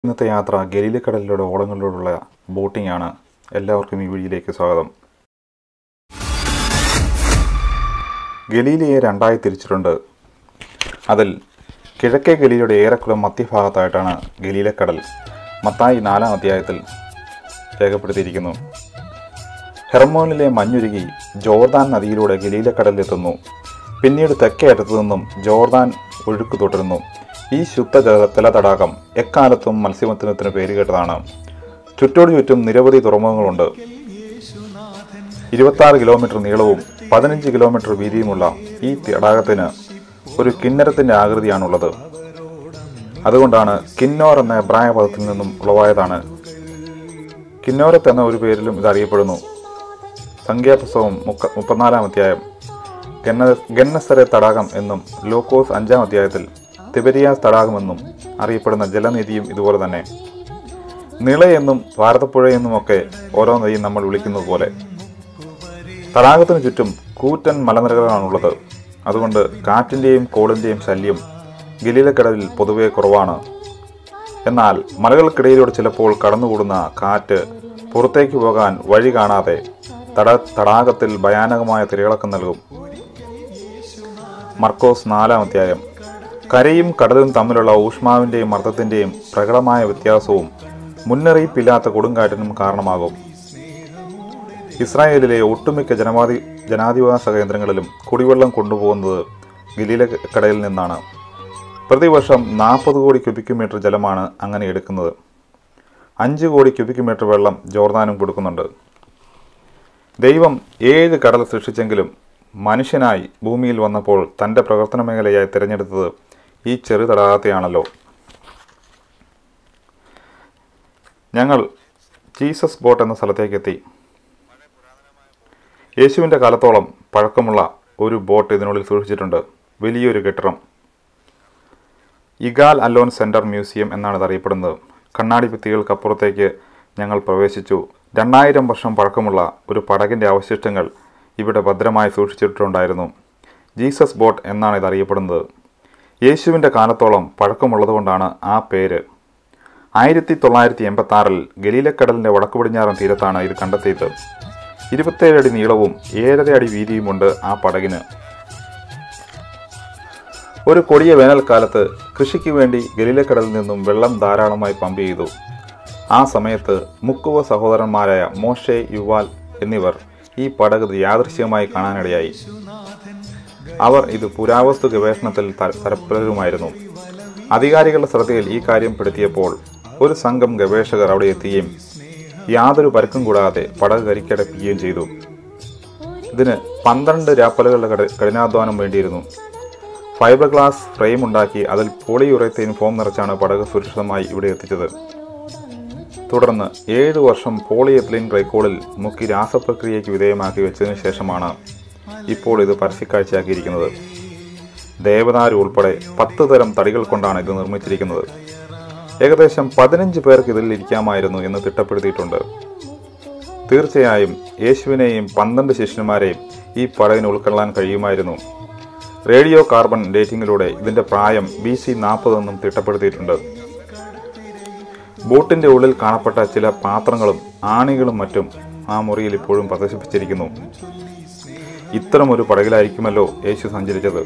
ഇന്നത്തെ യാത്ര ഗലീലക്കടലിലൂടെ ഓളങ്ങളിലൂടെയുള്ള ബോട്ടിംഗ് ആണ് എല്ലാവർക്കും ഈ വഴിയിലേക്ക് സ്വാഗതം ഗലീലയെ രണ്ടായി തിരിച്ചിട്ടുണ്ട് അതിൽ കിഴക്കേ ഗലീലയുടെ ഏറെക്കുളം മധ്യഭാഗത്തായിട്ടാണ് ഗലീലക്കടൽ മത്തായി നാലാം അധ്യായത്തിൽ രേഖപ്പെടുത്തിയിരിക്കുന്നു ഹെർമോനിലെ മഞ്ഞുരുകി ജോർദാൻ നദിയിലൂടെ ഗലീലക്കടലിലെത്തുന്നു പിന്നീട് തെക്കേ അറ്റത്തു നിന്നും ജോർദാൻ ഒഴുക്ക് തുടരുന്നു ഈ ശുദ്ധ ജല ജലതടാകം എക്കാലത്തും മത്സ്യബന്ധനത്തിന് പേരുകേട്ടതാണ് ചുറ്റോടു ചുറ്റും നിരവധി തുറമുഖങ്ങളുണ്ട് ഇരുപത്താറ് കിലോമീറ്റർ നീളവും പതിനഞ്ച് കിലോമീറ്റർ വീതിയുമുള്ള ഈ തടാകത്തിന് ഒരു കിന്നരത്തിന്റെ ആകൃതിയാണുള്ളത് അതുകൊണ്ടാണ് കിന്നോർ എന്ന എബ്രായ പദത്തിൽ നിന്നും ഉളവായതാണ് കിന്നോരത്ത് എന്ന ഒരു പേരിലും ഇത് അറിയപ്പെടുന്നു സംഖ്യാപുസ്തകം മുക്ക മുപ്പത്തിനാലാം അധ്യായം ഗന്ന ഗന്നസരെ തടാകം എന്നും ലോക്കോസ് അഞ്ചാം അധ്യായത്തിൽ തിബരിയാസ് തടാകമെന്നും അറിയപ്പെടുന്ന ജലനിധിയും ഇതുപോലെ തന്നെ നിളയെന്നും ഭാരതപ്പുഴയെന്നുമൊക്കെ ഓരോ നദിയും നമ്മൾ വിളിക്കുന്നത് പോലെ തടാകത്തിന് ചുറ്റും കൂറ്റൻ മലനിരകളാണുള്ളത് അതുകൊണ്ട് കാറ്റിൻ്റെയും കോളിൻ്റെയും ശല്യം ഗലീലക്കടലിൽ പൊതുവെ കുറവാണ് എന്നാൽ മലകൾക്കിടയിലൂടെ ചിലപ്പോൾ കടന്നുകൂടുന്ന കാറ്റ് പുറത്തേക്ക് പോകാൻ വഴി കാണാതെ തട തടാകത്തിൽ ഭയാനകമായ തിരകളക്കം നൽകും മർക്കോസ് നാലാം അധ്യായം കരയും കടലും തമ്മിലുള്ള ഊഷ്മാവിൻ്റെയും മർദ്ദത്തിൻ്റെയും പ്രകടമായ വ്യത്യാസവും മുന്നറിയിപ്പില്ലാത്ത കൊടുങ്കാറ്റിനും കാരണമാകും ഇസ്രായേലിലെ ഒട്ടുമിക്ക ജനവാദി ജനാധിവാസ കേന്ദ്രങ്ങളിലും കുടിവെള്ളം കൊണ്ടുപോകുന്നത് ഗലീല കടയിൽ നിന്നാണ് പ്രതിവർഷം നാൽപ്പത് കോടി ക്യൂബിക് മീറ്റർ ജലമാണ് അങ്ങനെ എടുക്കുന്നത് അഞ്ച് കോടി ക്യൂബിക് മീറ്റർ വെള്ളം ജോർദാനും കൊടുക്കുന്നുണ്ട് ദൈവം ഏഴ് കടൽ സൃഷ്ടിച്ചെങ്കിലും മനുഷ്യനായി ഭൂമിയിൽ വന്നപ്പോൾ തൻ്റെ പ്രവർത്തന മേഖലയായി തിരഞ്ഞെടുത്തത് ഈ ചെറു തടാകത്തെയാണല്ലോ ഞങ്ങൾ ജീസസ് ബോട്ട് എന്ന സ്ഥലത്തേക്ക് എത്തി യേശുവിൻ്റെ കാലത്തോളം പഴക്കമുള്ള ഒരു ബോട്ട് ഇതിനുള്ളിൽ സൂക്ഷിച്ചിട്ടുണ്ട് വലിയൊരു കെട്ടിടം ഇഗാൽ അലോൺ സെൻറ്റർ മ്യൂസിയം എന്നാണ് ഇത് അറിയപ്പെടുന്നത് കണ്ണാടി ഭിത്തികൾക്കപ്പുറത്തേക്ക് ഞങ്ങൾ പ്രവേശിച്ചു രണ്ടായിരം വർഷം പഴക്കമുള്ള ഒരു പടകിൻ്റെ അവശിഷ്ടങ്ങൾ ഇവിടെ ഭദ്രമായി സൂക്ഷിച്ചിട്ടുണ്ടായിരുന്നു ജീസസ് ബോട്ട് എന്നാണ് ഇത് അറിയപ്പെടുന്നത് യേശുവിൻ്റെ കാലത്തോളം പഴക്കമുള്ളതുകൊണ്ടാണ് ആ പേര് ആയിരത്തി തൊള്ളായിരത്തി എൺപത്തി ആറിൽ ഗലീലക്കടലിൻ്റെ വടക്കു പടിഞ്ഞാറൻ തീരത്താണ് ഇത് കണ്ടെത്തിയത് ഇരുപത്തേഴ് അടി നീളവും ഏഴര അടി വീതിയുമുണ്ട് ആ പടകിന് ഒരു കൊടിയ വേനൽക്കാലത്ത് കൃഷിക്ക് വേണ്ടി ഗലീലക്കടലിൽ നിന്നും വെള്ളം ധാരാളമായി പമ്പ് ചെയ്തു ആ സമയത്ത് മുക്കുവ സഹോദരന്മാരായ മോഷെ യുവാൽ എന്നിവർ ഈ പടക് യാദൃശ്യമായി കാണാനിടയായി അവർ ഇത് പുരാവസ്തു ഗവേഷണത്തിൽ ത- തൽപരരുമായിരുന്നു അധികാരികളുടെ ശ്രദ്ധയിൽ ഈ കാര്യം പെടുത്തിയപ്പോൾ ഒരു സംഘം ഗവേഷകർ അവിടെ എത്തുകയും യാതൊരു പരുക്കും കൂടാതെ പടക് കരിക്കടപ്പിക്കുകയും ചെയ്തു ഇതിന് പന്ത്രണ്ട് രാപ്പലുകളുടെ കഠി- കഠിനാധ്വാനം വേണ്ടിയിരുന്നു ഫൈബർ ഗ്ലാസ് ഫ്രെയിം ഉണ്ടാക്കി അതിൽ പോളിയുറേത്തൈൻ ഫോം നിറച്ചാണ് പടക് സുരക്ഷിതമായി ഇവിടെ എത്തിച്ചത് തുടർന്ന് ഏഴ് വർഷം പോളിയെത്തിലിൻ ഗ്ലൈക്കോളിൽ മുക്കി രാസപ്രക്രിയയ്ക്ക് വിധേയമാക്കി വെച്ചതിന് ശേഷമാണ് ഇപ്പോൾ ഇത് പരസ്യക്കാഴ്ചയാക്കിയിരിക്കുന്നത് ദേവദാരു ഉൾപ്പെടെ പത്ത് തരം തടികൾ കൊണ്ടാണ് ഇത് നിർമ്മിച്ചിരിക്കുന്നത് ഏകദേശം പതിനഞ്ച് പേർക്ക് ഇതിൽ ഇരിക്കാമായിരുന്നു എന്ന് തിട്ടപ്പെടുത്തിയിട്ടുണ്ട് തീർച്ചയായും യേശുവിനെയും പന്ത്രണ്ട് ശിഷ്യന്മാരെയും ഈ പടകിന് ഉൾക്കൊള്ളാൻ കഴിയുമായിരുന്നു റേഡിയോ കാർബൺ ഡേറ്റിംഗിലൂടെ ഇതിന്റെ പ്രായം ബി സി നാൽപ്പതെന്നും തിട്ടപ്പെടുത്തിയിട്ടുണ്ട് ബോട്ടിന്റെ ഉള്ളിൽ കാണപ്പെട്ട ചില പാത്രങ്ങളും ആണികളും മറ്റും ആ മുറിയിൽ ഇപ്പോഴും പ്രദർശിപ്പിച്ചിരിക്കുന്നു ഇത്തരമൊരു പടകിലായിരിക്കുമല്ലോ യേശു സഞ്ചരിച്ചത്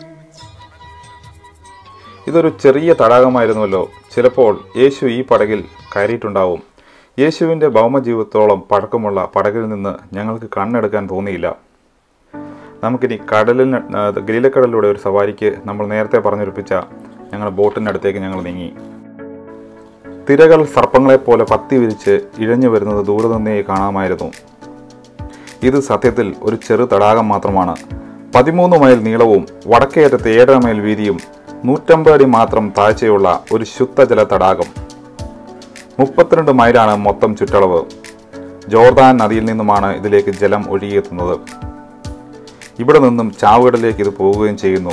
ഇതൊരു ചെറിയ തടാകമായിരുന്നുവല്ലോ ചിലപ്പോൾ യേശു ഈ പടകിൽ കയറിയിട്ടുണ്ടാവും യേശുവിൻ്റെ ഭൗമജീവിതത്തോളം പഴക്കമുള്ള പടകിൽ നിന്ന് ഞങ്ങൾക്ക് കണ്ണെടുക്കാൻ തോന്നിയില്ല നമുക്കിനി കടലിന് ആ, ഗലീലക്കടലിലൂടെ ഒരു സവാരിക്ക് നമ്മൾ നേരത്തെ പറഞ്ഞുറപ്പിച്ച ഞങ്ങളുടെ ബോട്ടിൻ്റെ അടുത്തേക്ക് ഞങ്ങൾ നീങ്ങി തിരകൾ സർപ്പങ്ങളെപ്പോലെ പത്തി വിരിച്ച് ഇഴഞ്ഞു വരുന്നത് ദൂരെ നിന്നേ കാണാമായിരുന്നു ഇത് സത്യത്തിൽ ഒരു ചെറു തടാകം മാത്രമാണ് പതിമൂന്ന് മൈൽ നീളവും വടക്കേയറ്റത്ത് ഏഴര മൈൽ വീതിയും നൂറ്റമ്പത് അടി മാത്രം താഴ്ചയുള്ള ഒരു ശുദ്ധജല തടാകം മുപ്പത്തിരണ്ട് മൈലാണ് മൊത്തം ചുറ്റളവ് ജോർദാൻ നദിയിൽ നിന്നുമാണ് ഇതിലേക്ക് ജലം ഒഴുകിയെത്തുന്നത് ഇവിടെ നിന്നും ചാവുകടലിലേക്ക് ഇത് പോവുകയും ചെയ്യുന്നു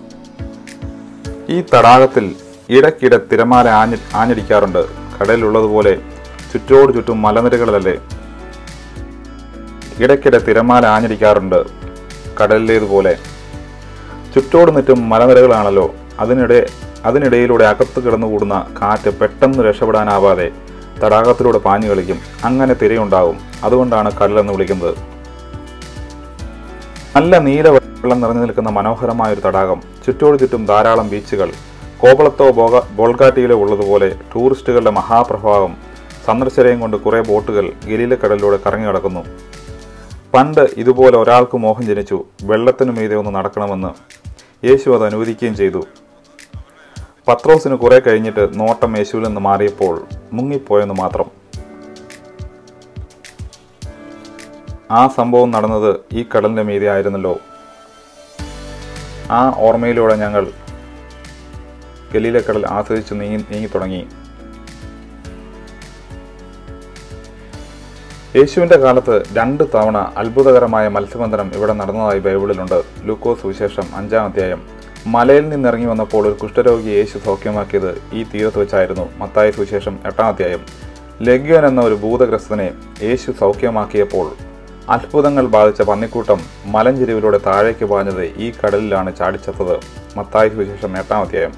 ഈ തടാകത്തിൽ ഇടയ്ക്കിടെ തിരമാല ആഞ്ഞ ആഞ്ഞടിക്കാറുണ്ട് കടലിലുള്ളതുപോലെ ചുറ്റോട് ചുറ്റും മലനിരകളിലല്ലേ ഇടയ്ക്കിടെ തിരമാല ആഞ്ഞടിക്കാറുണ്ട് കടലിലേതുപോലെ ചുറ്റോട് ചുറ്റും മലനിരകളാണല്ലോ അതിനിടെ അതിനിടയിലൂടെ അകത്ത് കിടന്നുകൂടുന്ന കാറ്റ് പെട്ടെന്ന് രക്ഷപ്പെടാനാവാതെ തടാകത്തിലൂടെ പാഞ്ഞു കളിക്കും അങ്ങനെ തിരയുണ്ടാകും അതുകൊണ്ടാണ് കടലെന്ന് വിളിക്കുന്നത് നല്ല നീല വെള്ളം നിറഞ്ഞു നിൽക്കുന്ന മനോഹരമായ ഒരു തടാകം ചുറ്റോട് ചുറ്റും ധാരാളം ബീച്ചുകൾ കോവളത്തോ ബോഗ ബോൾഗാട്ടിയിലോ ഉള്ളതുപോലെ ടൂറിസ്റ്റുകളുടെ മഹാപ്രഭാവം സന്ദർശകരെയും കൊണ്ട് കുറേ ബോട്ടുകൾ ഗലീലക്കടലിലൂടെ കറങ്ങി നടക്കുന്നു പണ്ട് ഇതുപോലെ ഒരാൾക്ക് മോഹം ജനിച്ചു വെള്ളത്തിനു മീതെ ഒന്ന് നടക്കണമെന്ന് യേശു അത് അനുവദിക്കുകയും ചെയ്തു പത്രോസിന് കുറെ കഴിഞ്ഞിട്ട് നോട്ടം യേശുവിൽ നിന്ന് മാറിയപ്പോൾ മുങ്ങിപ്പോയെന്ന് മാത്രം ആ സംഭവം നടന്നത് ഈ കടലിന്റെ മീതെ ആയിരുന്നല്ലോ ആ ഓർമ്മയിലൂടെ ഞങ്ങൾ ഗലീലക്കടൽ ആസ്വദിച്ച് നീങ്ങി നീങ്ങി തുടങ്ങി യേശുവിന്റെ കാലത്ത് രണ്ട് തവണ അത്ഭുതകരമായ മത്സ്യബന്ധനം ഇവിടെ നടന്നതായി ബൈബിളിലുണ്ട് ലൂക്കോസ് സുവിശേഷം അഞ്ചാം അധ്യായം മലയിൽ നിന്നിറങ്ങി വന്നപ്പോൾ ഒരു കുഷ്ഠരോഗി യേശു സൗഖ്യമാക്കിയത് ഈ തീരത്ത് വെച്ചായിരുന്നു മത്തായ സുവിശേഷം എട്ടാം അധ്യായം ലഗ്യോൻ എന്ന ഒരു ഭൂതഗ്രസ്തനെ യേശു സൗഖ്യമാക്കിയപ്പോൾ അത്ഭുതങ്ങൾ ബാധിച്ച പന്നിക്കൂട്ടം മലഞ്ചെരിവിലൂടെ താഴേക്ക് പാഞ്ഞത് ഈ കടലിലാണ് ചാടിച്ചത്തത് മത്തായ സുവിശേഷം എട്ടാം അധ്യായം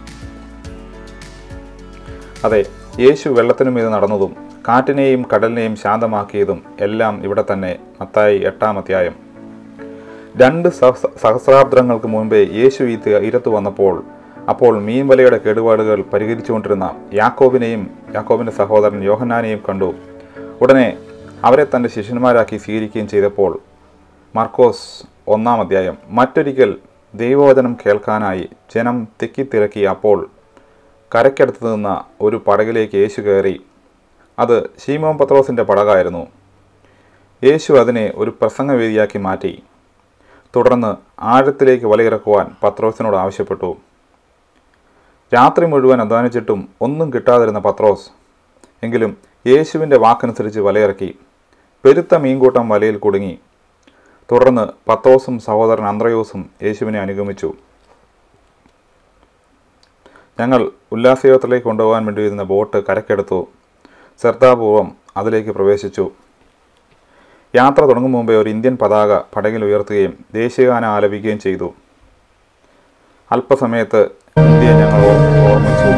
അതെ യേശു വെള്ളത്തിനു മീത് നടന്നതും കാറ്റിനെയും കടലിനെയും ശാന്തമാക്കിയതും എല്ലാം ഇവിടെ തന്നെ മത്തായി എട്ടാം അധ്യായം രണ്ട് സഹസ്ര- സഹസ്രാബ്ദങ്ങൾക്ക് മുൻപേ യേശു ഈ തീരത്ത് വന്നപ്പോൾ അപ്പോൾ മീൻവലയുടെ കേടുപാടുകൾ പരിഹരിച്ചുകൊണ്ടിരുന്ന യാക്കോബിനെയും യാക്കോബിന്റെ സഹോദരൻ യോഹന്നാനെയും കണ്ടു ഉടനെ അവരെ തൻ്റെ ശിഷ്യന്മാരാക്കി സ്വീകരിക്കുകയും ചെയ്തപ്പോൾ മാർക്കോസ് ഒന്നാം അധ്യായം മറ്റൊരിക്കൽ ദൈവവചനം കേൾക്കാനായി ജനം തിക്കിത്തിരക്കി അപ്പോൾ കരയ്ക്കടുത്ത് നിന്ന ഒരു പടകിലേക്ക് യേശു കയറി അത് ശീമോൻ പത്രോസിൻ്റെ പടകായിരുന്നു യേശു അതിനെ ഒരു പ്രസംഗവേദിയാക്കി മാറ്റി തുടർന്ന് ആഴത്തിലേക്ക് വലയിറക്കുവാൻ പത്രോസിനോട് ആവശ്യപ്പെട്ടു രാത്രി മുഴുവൻ അധ്വാനിച്ചിട്ടും ഒന്നും കിട്ടാതിരുന്ന പത്രോസ് എങ്കിലും യേശുവിൻ്റെ വാക്കനുസരിച്ച് വലയിറക്കി പെരുത്ത മീൻകൂട്ടം വലയിൽ കുടുങ്ങി തുടർന്ന് പത്രോസും സഹോദരൻ അന്ത്രയോസും യേശുവിനെ അനുഗമിച്ചു ഞങ്ങൾ ഉല്ലാസയാത്രയിലേക്ക് കൊണ്ടുപോകാൻ വേണ്ടിയിരുന്ന ബോട്ട് കരക്കെടുത്തു ശ്രദ്ധാപൂർവം അതിലേക്ക് പ്രവേശിച്ചു യാത്ര തുടങ്ങും മുമ്പേ ഒരു ഇന്ത്യൻ പതാക പടകിൽ ഉയർത്തുകയും ദേശീയഗാനം ആലപിക്കുകയും ചെയ്തു അല്പസമയത്ത് ഇന്ത്യയെ ഞങ്ങൾ ഓർ- ഓർമ്മിച്ചു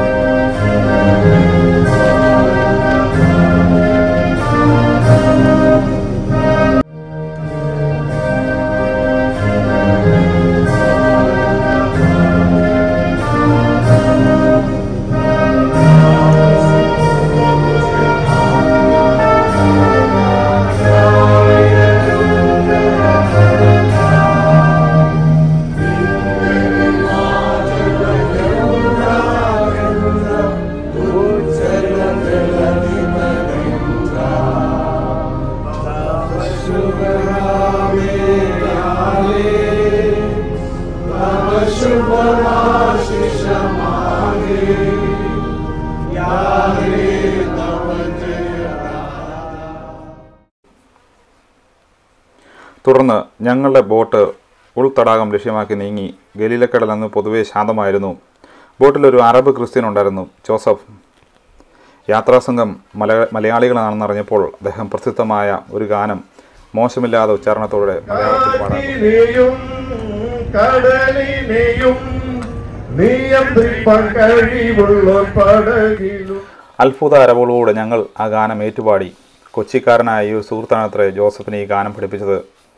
തുടർന്ന് ഞങ്ങളുടെ ബോട്ട് ഉൾത്തടാകം ലക്ഷ്യമാക്കി നീങ്ങി ഗലീലക്കടൽ അന്ന് പൊതുവെ ശാന്തമായിരുന്നു ബോട്ടിലൊരു അറബ് ക്രിസ്ത്യൻ ഉണ്ടായിരുന്നു ജോസഫ് യാത്രാസംഘം മല മലയാളികളാണെന്ന് അറിഞ്ഞപ്പോൾ അദ്ദേഹം പ്രസിദ്ധമായ ഒരു ഗാനം മോശമില്ലാതെ ഉച്ചാരണത്തോടെ മലയാളത്തിൽ പാടാൻ കാറ്റിനെയും കടലിനെയും നിയന്ത്രിപ്പാൻ കഴിവുള്ള പടകിലും അത്ഭുത അരവുകളോട് ഞങ്ങൾ ആ ഗാനം ഏറ്റുപാടി കൊച്ചിക്കാരനായ ഈ ഒരു സുഹൃത്താണത്രേ ജോസഫിനെ ഈ ഗാനം പഠിപ്പിച്ചത്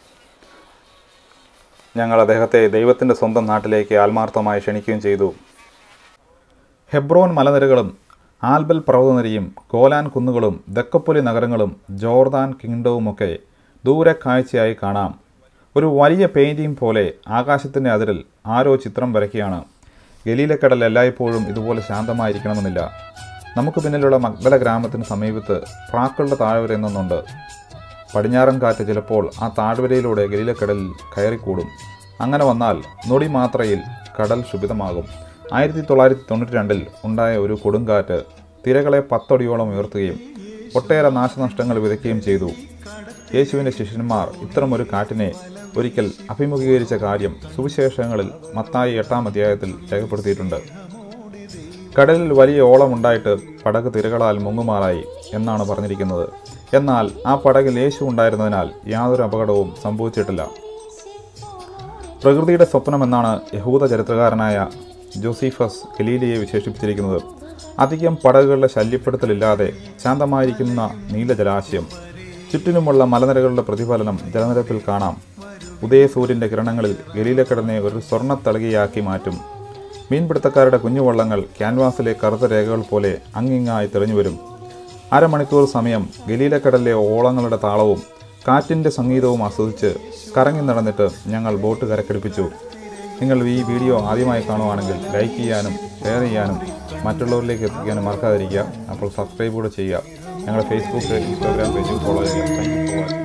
ഞങ്ങൾ അദ്ദേഹത്തെ ദൈവത്തിൻ്റെ സ്വന്തം നാട്ടിലേക്ക് ആത്മാർത്ഥമായി ക്ഷണിക്കുകയും ചെയ്തു ഹെബ്രോൻ മലനിരകളും ആൽബൽ പർവ്വതനിരയും ഗോലാൻ കുന്നുകളും ദക്കപ്പൊലി നഗരങ്ങളും ജോർദാൻ കിങ്ഡവുമൊക്കെ ദൂരെ കാഴ്ചയായി കാണാം ഒരു വലിയ പെയിൻറ്റിംഗ് പോലെ ആകാശത്തിൻ്റെ അതിരിൽ ആരോ ചിത്രം വരയ്ക്കുകയാണ് ഗലീലക്കടൽ എല്ലായ്പ്പോഴും ഇതുപോലെ ശാന്തമായിരിക്കണമെന്നില്ല നമുക്ക് പിന്നിലുള്ള മഗ്ദല ഗ്രാമത്തിന് സമീപത്ത് പ്രാക്കളുടെ താഴ്വര എന്നൊന്നുണ്ട് പടിഞ്ഞാറൻ കാറ്റ് ചിലപ്പോൾ ആ താഴ്വരയിലൂടെ ഗലീലക്കടലിൽ കയറിക്കൂടും അങ്ങനെ വന്നാൽ നൊടി മാത്രയിൽ കടൽ ശുഭിതമാകും ആയിരത്തി തൊള്ളായിരത്തി തൊണ്ണൂറ്റി രണ്ടിൽ ഉണ്ടായ ഒരു കൊടുങ്കാറ്റ് തിരകളെ പത്തടിയോളം ഉയർത്തുകയും ഒട്ടേറെ നാശനഷ്ടങ്ങൾ വിതയ്ക്കുകയും ചെയ്തു യേശുവിൻ്റെ ശിഷ്യന്മാർ ഇത്തരമൊരു കാറ്റിനെ ഒരിക്കൽ അഭിമുഖീകരിച്ച കാര്യം സുവിശേഷങ്ങളിൽ മത്തായി എട്ടാം അധ്യായത്തിൽ രേഖപ്പെടുത്തിയിട്ടുണ്ട് കടലിൽ വലിയ ഓളമുണ്ടായിട്ട് പടക് തിരകളാൽ മുങ്ങുമാറായി എന്നാണ് പറഞ്ഞിരിക്കുന്നത് എന്നാൽ ആ പടകിൽ യേശു ഉണ്ടായിരുന്നതിനാൽ യാതൊരു അപകടവും സംഭവിച്ചിട്ടില്ല പ്രകൃതിയുടെ സ്വപ്നമെന്നാണ് യഹൂദ ചരിത്രകാരനായ ജോസീഫസ് ഗലീലയെ വിശേഷിപ്പിച്ചിരിക്കുന്നത് അധികം പടകുകളുടെ ശല്യപ്പെടുത്തലില്ലാതെ ശാന്തമായിരിക്കുന്ന നീലജലാശയം ചുറ്റിനുമുള്ള മലനിരകളുടെ പ്രതിഫലനം ജലനിരപ്പിൽ കാണാം ഉദയസൂര്യൻ്റെ കിരണങ്ങളിൽ ഗലീലക്കടലിനെ ഒരു സ്വർണ്ണത്തളികയാക്കി മാറ്റും മീൻപിടുത്തക്കാരുടെ കുഞ്ഞുവള്ളങ്ങൾ ക്യാൻവാസിലെ കറുത്ത രേഖകൾ പോലെ അങ്ങിങ്ങായി തെളിഞ്ഞു വരും അരമണിക്കൂർ സമയം ഗലീലക്കടലിലെ ഓളങ്ങളുടെ താളവും കാറ്റിൻ്റെ സംഗീതവും ആസ്വദിച്ച് കറങ്ങി നടന്നിട്ട് ഞങ്ങൾ ബോട്ട് കരക്കടിപ്പിച്ചു നിങ്ങൾ ഈ വീഡിയോ ആദ്യമായി കാണുവാണെങ്കിൽ ലൈക്ക് ചെയ്യാനും ഷെയർ ചെയ്യാനും മറ്റുള്ളവരിലേക്ക് എത്തിക്കാനും മറക്കാതിരിക്കുക അപ്പോൾ സബ്സ്ക്രൈബ് കൂടെ ചെയ്യുക ഞങ്ങളുടെ ഫേസ്ബുക്ക് ഇൻസ്റ്റാഗ്രാം പേജും ഫോളോ ചെയ്യുക thank you for watching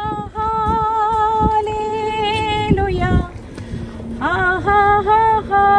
Hallelujah. Ah, ha, ha, ha.